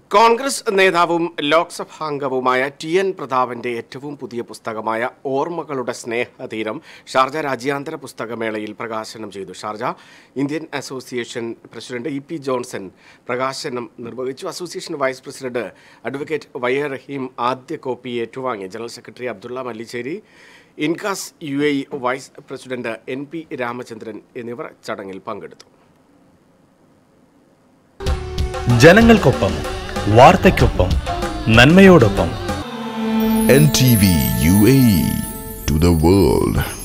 കോൺഗ്രസ് നേതാവും ലോക്സഭാംഗവുമായ T N പ്രതാപന്റെ ഏറ്റവും പുതിയ പുസ്തകമായ ഓർമ്മകളുടെ സ്നേഹതീരം ഷാർജ രാജ്യാന്തര പുസ്തകമേളയിൽ പ്രകാശനം ചെയ്തു Sharjah Indian association president E P Johnson പ്രകാശനം നിർവഹിച്ചു association vice president advocate Y A Rahim ആദ്യ കോപ്പി ഏറ്റുവാങ്ങി general secretary Abdulla Mallissery INCAS U A vice president N P Ramachandran എന്നിവർ ചടങ്ങിൽ പങ്കെടുത്തു ജനങ്ങൾക്കൊപ്പം വാർത്തയ്ക്കൊപ്പം നന്മയോടൊപ്പം NTV UAE to the world.